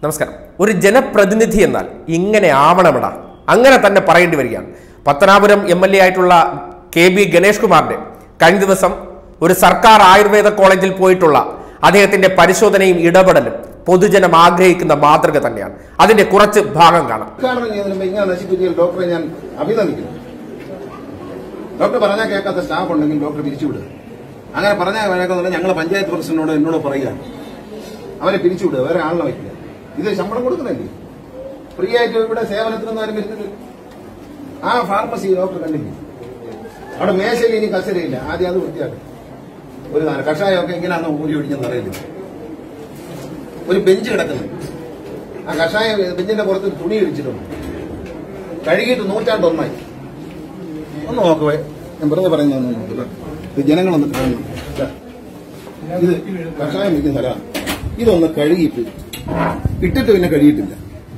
നമസ്കാരം ഒരു ജനപ്രതിനിധി എന്നാൽ ഇങ്ങനെ ആവണമിട അങ്ങനെ തന്നെ പറയേണ്ടി വരികയാണ് പത്തനാപുരം എം എൽ എ ആയിട്ടുള്ള കെ ബി ഗണേഷ് കുമാറിന്റെ കഴിഞ്ഞ ദിവസം ഒരു സർക്കാർ ആയുർവേദ കോളേജിൽ പോയിട്ടുള്ള അദ്ദേഹത്തിന്റെ പരിശോധനയും ഇടപെടലും പൊതുജനം ആഗ്രഹിക്കുന്ന മാതൃക തന്നെയാണ് അതിന്റെ കുറച്ച് ഭാഗം കാണാം ഉദ്ഘാടനം ചെയ്യുന്നതിന് ഇങ്ങനെ നശിപ്പിച്ച ഡോക്ടറെ ഞാൻ അഭിനന്ദിക്കുന്നു ഡോക്ടർ പറഞ്ഞാൽ കേൾക്കാത്ത സ്റ്റാഫ് ഉണ്ടെങ്കിൽ ഡോക്ടർ പിരിച്ചുവിടുക അങ്ങനെ പറഞ്ഞാൽ കേൾക്കുന്നുണ്ടെങ്കിൽ ഞങ്ങൾ പഞ്ചായത്ത് പ്രസിഡന്റിനോട് എന്നോട് പറയുക അവരെ പിരിച്ചുവിടുക വേറെ ആളിനെ വയ്ക്കുക ഇത് ശമ്പളം കൊടുക്കുന്നില്ലേ ഫ്രീ ആയിട്ട് ഇവിടെ സേവനത്തിനൊന്നും ആരും വരുന്നില്ല ആ ഫാർമസി ഡോക്ടർ കണ്ടില്ലേ അവിടെ മേശയിൽ ഇനി കസരയില്ല ആദ്യം അത് വൃത്തിയാക്കും ഒരു നാല് കഷായമൊക്കെ ഇങ്ങനെയാണെന്ന് ഊരി പിടിക്കുന്ന അറിയില്ല ഒരു ബെഞ്ച് കിടക്കുന്നു ആ കഷായ ബെഞ്ചിന്റെ പുറത്ത് ഒരു തുണി ഇടിച്ചിട്ടുണ്ട് കഴുകിയിട്ട് നൂറ്റാണ്ടൊന്നായി ഒന്ന് നോക്കുവേ ഞാൻ വെറുതെ പറയുന്നതൊന്നും നോക്കില്ല ഇത് ജനങ്ങളൊന്ന് കാണണം ദാ, ഇത് കഷായം വയ്ക്കുന്ന സ്ഥലമാണ് ഇതൊന്ന് കഴുകിയിട്ട് ഇട്ടിട്ട് പിന്നെ കഴുകിയിട്ടില്ല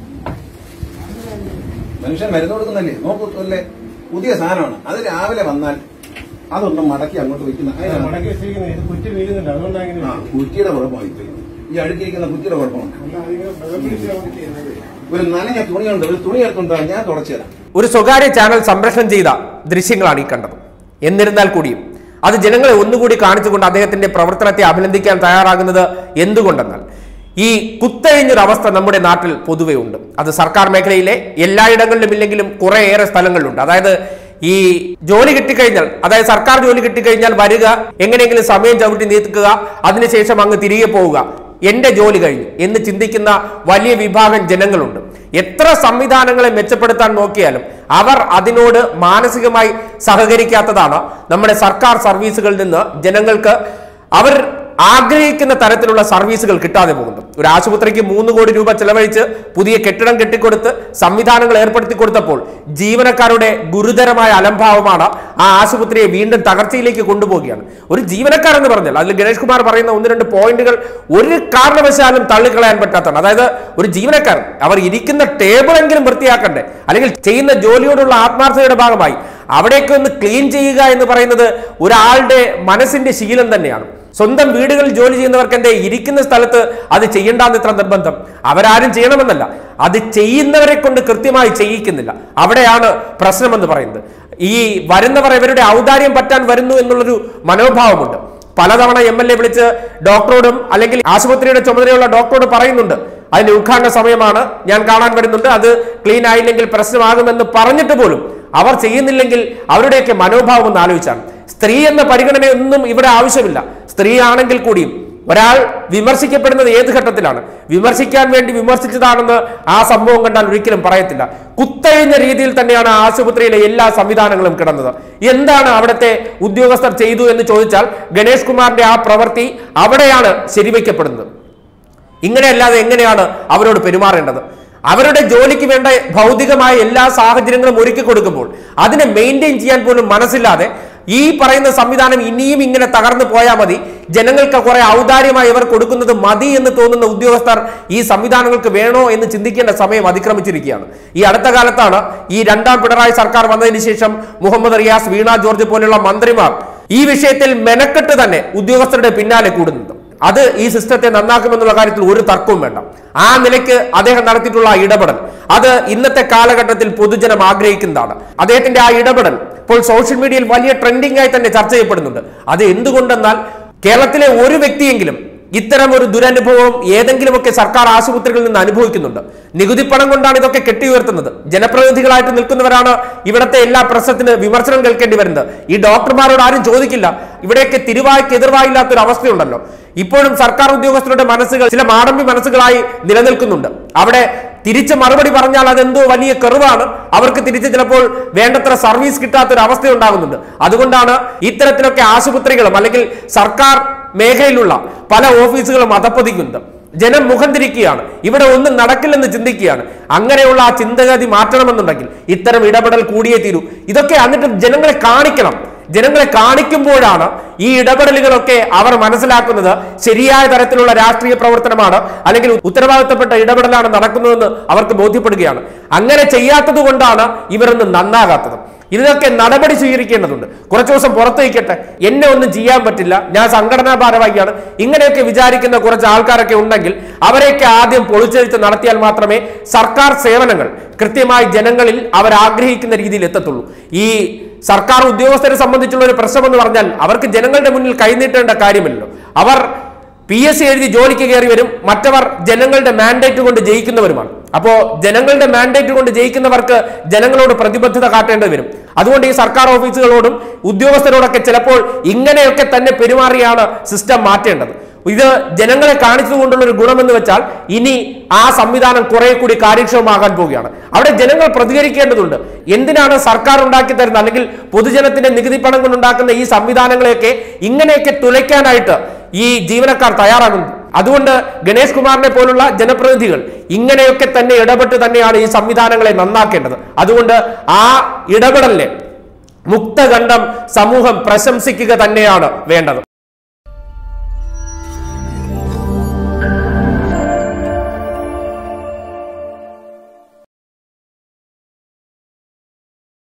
മനുഷ്യൻ മരുന്ന് കൊടുക്കുന്നല്ലേ നോക്കൂ അല്ലേ പുതിയ സാധനമാണ് അത് രാവിലെ വന്നാൽ അതൊന്ന് മടക്കി അങ്ങോട്ട് വയ്ക്കുന്ന അതിനാണ് മടക്കി വെച്ചിരിക്കുന്നത് ഇത് കുറ്റി വീഴുന്നില്ല അതുകൊണ്ടാണ് ഇങ്ങനെ ആ കുറ്റിയുടെ കുഴപ്പമായി ഈ അടുക്കിയിരിക്കുന്ന കുറ്റിയുടെ കുഴപ്പമാണ് അല്ല, അതിങ്ങനെ വെള്ളം പിടിച്ച് നമുക്ക് ചെയ്യുന്നത്. ഒരു നനഞ്ഞ തുണിയുണ്ട് ഒരു തുണി എടുത്തുണ്ടാ ഞാൻ തുടച്ചു തരാം ഒരു സ്വകാര്യ ചാനൽ സംപ്രേഷണം ചെയ്ത ദൃശ്യങ്ങളാണ് ഈ കണ്ടത് എന്നിരുന്നാൽ കൂടിയും അത് ജനങ്ങളെ ഒന്നുകൂടി കാണിച്ചുകൊണ്ട് അദ്ദേഹത്തിന്റെ പ്രവർത്തനത്തെ അഭിനന്ദിക്കാൻ തയ്യാറാകുന്നത് എന്തുകൊണ്ടെന്നാൽ ഈ കുത്തഴിഞ്ഞൊരു അവസ്ഥ നമ്മുടെ നാട്ടിൽ പൊതുവെ ഉണ്ട് അത് സർക്കാർ മേഖലയിലെ എല്ലായിടങ്ങളിലും ഇല്ലെങ്കിലും കുറേയേറെ സ്ഥലങ്ങളിലുണ്ട് അതായത് ഈ ജോലി കിട്ടിക്കഴിഞ്ഞാൽ അതായത് സർക്കാർ ജോലി കിട്ടിക്കഴിഞ്ഞാൽ വരിക എങ്ങനെയെങ്കിലും സമയം ചവിട്ടി നീക്കുക അതിനുശേഷം അങ്ങ് തിരികെ പോവുക എന്റെ ജോലി കഴിഞ്ഞു എന്ന് ചിന്തിക്കുന്ന വലിയ വിഭാഗം ജനങ്ങളുണ്ട് എത്ര സംവിധാനങ്ങളെ മെച്ചപ്പെടുത്താൻ നോക്കിയാലും അവർ അതിനോട് മാനസികമായി സഹകരിക്കാത്തതാണ് നമ്മുടെ സർക്കാർ സർവീസുകളിൽ നിന്ന് ജനങ്ങൾക്ക് അവർ ആഗ്രഹിക്കുന്ന തരത്തിലുള്ള സർവീസുകൾ കിട്ടാതെ പോകുന്നു ഒരു ആശുപത്രിക്ക് മൂന്ന് കോടി രൂപ ചെലവഴിച്ച് പുതിയ കെട്ടിടം കെട്ടിക്കൊടുത്ത് സംവിധാനങ്ങൾ ഏർപ്പെടുത്തി കൊടുത്തപ്പോൾ ജീവനക്കാരുടെ ഗുരുതരമായ അലംഭാവമാണ് ആ ആശുപത്രിയെ വീണ്ടും തകർച്ചയിലേക്ക് കൊണ്ടുപോവുകയാണ് ഒരു ജീവനക്കാരെന്ന് പറഞ്ഞാൽ അതിൽ ഗണേഷ് കുമാർ പറയുന്ന ഒന്ന് രണ്ട് പോയിന്റുകൾ ഒരു കാരണവശാലും തള്ളിക്കളയാൻ പറ്റാത്തതാണ് അതായത് ഒരു ജീവനക്കാരൻ അവർ ഇരിക്കുന്ന ടേബിളെങ്കിലും വൃത്തിയാക്കണ്ടേ അല്ലെങ്കിൽ ചെയ്യുന്ന ജോലിയോടുള്ള ആത്മാർത്ഥതയുടെ ഭാഗമായി അവിടേക്ക് ഒന്ന് ക്ലീൻ ചെയ്യുക എന്ന് പറയുന്നത് ഒരാളുടെ മനസ്സിന്റെ ശീലം തന്നെയാണ് സ്വന്തം വീടുകളിൽ ജോലി ചെയ്യുന്നവർക്ക് എന്റെ ഇരിക്കുന്ന സ്ഥലത്ത് അത് ചെയ്യേണ്ടെന്ന് ഇത്ര നിർബന്ധം അവരാരും ചെയ്യണമെന്നല്ല അത് ചെയ്യുന്നവരെ കൊണ്ട് കൃത്യമായി ചെയ്യിക്കുന്നില്ല അവിടെയാണ് പ്രശ്നമെന്ന് പറയുന്നത് ഈ വരുന്നവർ ഇവരുടെ ഔദാര്യം പറ്റാൻ വരുന്നു എന്നുള്ളൊരു മനോഭാവമുണ്ട് പലതവണ എം എൽ എ വിളിച്ച് ഡോക്ടറോടും അല്ലെങ്കിൽ ആശുപത്രിയുടെ ചുമതലയുള്ള ഡോക്ടറോട് പറയുന്നുണ്ട് അതിന്റെ ഉദ്ഘാടന സമയമാണ് ഞാൻ കാണാൻ വരുന്നുണ്ട് അത് ക്ലീൻ ആയില്ലെങ്കിൽ പ്രശ്നമാകുമെന്ന് പറഞ്ഞിട്ട് പോലും അവർ ചെയ്യുന്നില്ലെങ്കിൽ അവരുടെയൊക്കെ മനോഭാവം ഒന്ന് ആലോചിച്ചാണ് സ്ത്രീ എന്ന പരിഗണനയൊന്നും ഇവിടെ ആവശ്യമില്ല സ്ത്രീ ആണെങ്കിൽ കൂടിയും ഒരാൾ വിമർശിക്കപ്പെടുന്നത് ഏത് ഘട്ടത്തിലാണ് വിമർശിക്കാൻ വേണ്ടി വിമർശിച്ചതാണെന്ന് ആ സംഭവം കണ്ടാൽ ഒരിക്കലും പറയത്തില്ല കുത്തഴിഞ്ഞ രീതിയിൽ തന്നെയാണ് ആ ആശുപത്രിയിലെ എല്ലാ സംവിധാനങ്ങളും കിടന്നത് എന്താണ് അവിടുത്തെ ഉദ്യോഗസ്ഥർ ചെയ്തു എന്ന് ചോദിച്ചാൽ ഗണേഷ് കുമാറിന്റെ ആ പ്രവൃത്തി അവിടെയാണ് ശരിവയ്ക്കപ്പെടുന്നത് ഇങ്ങനെയല്ലാതെ എങ്ങനെയാണ് അവരോട് പെരുമാറേണ്ടത് അവരുടെ ജോലിക്ക് വേണ്ട ഭൗതികമായ എല്ലാ സാഹചര്യങ്ങളും ഒരുക്കി കൊടുക്കുമ്പോൾ അതിനെ മെയിൻറ്റെയിൻ ചെയ്യാൻ പോലും മനസ്സില്ലാതെ ഈ പറയുന്ന സംവിധാനം ഇനിയും ഇങ്ങനെ തകർന്നു പോയാൽ മതി ജനങ്ങൾക്ക് കുറെ ഔദാര്യമായി ഇവർ കൊടുക്കുന്നത് മതി എന്ന് തോന്നുന്ന ഉദ്യോഗസ്ഥർ ഈ സംവിധാനങ്ങൾക്ക് വേണോ എന്ന് ചിന്തിക്കേണ്ട സമയം അതിക്രമിച്ചിരിക്കുകയാണ് ഈ അടുത്ത കാലത്താണ് ഈ രണ്ടാം പിണറായി സർക്കാർ വന്നതിന് ശേഷം മുഹമ്മദ് റിയാസ് വീണ ജോർജ് പോലുള്ള മന്ത്രിമാർ ഈ വിഷയത്തിൽ മെനക്കെട്ട് തന്നെ ഉദ്യോഗസ്ഥരുടെ പിന്നാലെ കൂടുന്നത് അത് ഈ സിസ്റ്റത്തെ നന്നാക്കുമെന്നുള്ള കാര്യത്തിൽ ഒരു തർക്കവും വേണ്ട ആ നിലയ്ക്ക് അദ്ദേഹം നടത്തിയിട്ടുള്ള ആ ഇടപെടൽ അത് ഇന്നത്തെ കാലഘട്ടത്തിൽ പൊതുജനം ആഗ്രഹിക്കുന്നതാണ് അദ്ദേഹത്തിന്റെ ആ ഇടപെടൽ ഇപ്പോൾ സോഷ്യൽ മീഡിയയിൽ വലിയ ട്രെൻഡിംഗ് ആയി തന്നെ ചർച്ച ചെയ്യപ്പെടുന്നുണ്ട് അത് എന്തുകൊണ്ടെന്നാൽ കേരളത്തിലെ ഒരു വ്യക്തിയെങ്കിലും ഇത്തരം ഒരു ദുരനുഭവം ഏതെങ്കിലുമൊക്കെ സർക്കാർ ആശുപത്രികളിൽ നിന്ന് അനുഭവിക്കുന്നുണ്ട് നികുതി പണം കൊണ്ടാണ് ഇതൊക്കെ കെട്ടിയുയർത്തുന്നത് ജനപ്രതിനിധികളായിട്ട് നിൽക്കുന്നവരാണ് ഇവിടുത്തെ എല്ലാ പ്രശ്നത്തിന് വിമർശനം കേൾക്കേണ്ടി വരുന്നത് ഈ ഡോക്ടർമാരോട് ആരും ചോദിക്കില്ല ഇവിടെയൊക്കെ തിരുവായ്ക്ക് എതിർവായില്ലാത്ത ഒരു അവസ്ഥയുണ്ടല്ലോ ഇപ്പോഴും സർക്കാർ ഉദ്യോഗസ്ഥരുടെ മനസ്സുകൾ ചില മാടമ്പി മനസ്സുകളായി നിലനിൽക്കുന്നുണ്ട് അവിടെ തിരിച്ച് മറുപടി പറഞ്ഞാൽ അതെന്തോ വലിയ കെറിവാണ് അവർക്ക് തിരിച്ച് ചിലപ്പോൾ വേണ്ടത്ര സർവീസ് കിട്ടാത്ത ഒരു അവസ്ഥ ഉണ്ടാകുന്നുണ്ട് അതുകൊണ്ടാണ് ഇത്തരത്തിലൊക്കെ ആശുപത്രികളും അല്ലെങ്കിൽ സർക്കാർ മേഖലയിലുള്ള പല ഓഫീസുകളും അധപ്പതിക്കുന്നത് ജനം മുഖം തിരിക്കുകയാണ് ഇവിടെ ഒന്നും നടക്കില്ലെന്ന് ചിന്തിക്കുകയാണ് അങ്ങനെയുള്ള ആ ചിന്തഗതി മാറ്റണമെന്നുണ്ടെങ്കിൽ ഇത്തരം ഇടപെടൽ കൂടിയേ തീരൂ ഇതൊക്കെ എന്നിട്ട് ജനങ്ങളെ കാണിക്കണം ജനങ്ങളെ കാണിക്കുമ്പോഴാണ് ഈ ഇടപെടലുകളൊക്കെ അവർ മനസ്സിലാക്കുന്നത് ശരിയായ തരത്തിലുള്ള രാഷ്ട്രീയ പ്രവർത്തനമാണ് അല്ലെങ്കിൽ ഉത്തരവാദിത്തപ്പെട്ട ഇടപെടലാണ് നടക്കുന്നതെന്ന് അവർക്ക് ബോധ്യപ്പെടുകയാണ് അങ്ങനെ ചെയ്യാത്തത് കൊണ്ടാണ് ഇവരൊന്നും നന്നാകാത്തത് ഇതിനൊക്കെ നടപടി സ്വീകരിക്കേണ്ടതുണ്ട് കുറച്ചു ദിവസം പുറത്തു വയ്ക്കട്ടെ എന്നെ ഒന്നും ചെയ്യാൻ പറ്റില്ല ഞാൻ സംഘടനാ ഭാരവാഹിയാണ് ഇങ്ങനെയൊക്കെ വിചാരിക്കുന്ന കുറച്ച് ആൾക്കാരൊക്കെ ഉണ്ടെങ്കിൽ അവരെയൊക്കെ ആദ്യം പൊളിച്ചെഴുത്ത് നടത്തിയാൽ മാത്രമേ സർക്കാർ സേവനങ്ങൾ കൃത്യമായി ജനങ്ങളിൽ അവർ ആഗ്രഹിക്കുന്ന രീതിയിൽ എത്തത്തുള്ളൂ ഈ സർക്കാർ ഉദ്യോഗസ്ഥരെ സംബന്ധിച്ചുള്ള ഒരു പ്രശ്നം എന്ന് പറഞ്ഞാൽ അവർക്ക് ജനങ്ങളുടെ മുന്നിൽ കൈനീട്ടേണ്ട കാര്യമില്ലല്ലോ അവർ പി എസ് സി എഴുതി ജോലിക്ക് കയറി വരും മറ്റവർ ജനങ്ങളുടെ മാൻഡേറ്റ് കൊണ്ട് ജയിക്കുന്നവരുമാണ് അപ്പോ ജനങ്ങളുടെ മാൻഡേറ്റ് കൊണ്ട് ജയിക്കുന്നവർക്ക് ജനങ്ങളോട് പ്രതിബദ്ധത കാട്ടേണ്ടി വരും അതുകൊണ്ട് ഈ സർക്കാർ ഓഫീസുകളോടും ഉദ്യോഗസ്ഥരോടൊക്കെ ചിലപ്പോൾ ഇങ്ങനെയൊക്കെ തന്നെ പെരുമാറിയാണ് സിസ്റ്റം മാറ്റേണ്ടത് ഇത് ജനങ്ങളെ കാണിച്ചുകൊണ്ടുള്ള ഒരു ഗുണമെന്ന് വെച്ചാൽ ഇനി ആ സംവിധാനം കുറെ കൂടി കാര്യക്ഷമമാകാൻ പോവുകയാണ് അവിടെ ജനങ്ങൾ പ്രതികരിക്കേണ്ടതുണ്ട് എന്തിനാണ് സർക്കാർ ഉണ്ടാക്കി തരുന്നത് അല്ലെങ്കിൽ പൊതുജനത്തിന്റെ നികുതി പണം കൊണ്ടുണ്ടാക്കുന്ന ഈ സംവിധാനങ്ങളെയൊക്കെ ഇങ്ങനെയൊക്കെ തുലയ്ക്കാനായിട്ട് ഈ ജീവനക്കാർ തയ്യാറാകുന്നു അതുകൊണ്ട് ഗണേഷ് കുമാറിനെ പോലുള്ള ജനപ്രതിനിധികൾ ഇങ്ങനെയൊക്കെ തന്നെ ഇടപെട്ട് തന്നെയാണ് ഈ സംവിധാനങ്ങളെ നന്നാക്കേണ്ടത് അതുകൊണ്ട് ആ ഇടപെടലിനെ മുക്തകണ്ഠം സമൂഹം പ്രശംസിക്കുക തന്നെയാണ് വേണ്ടത്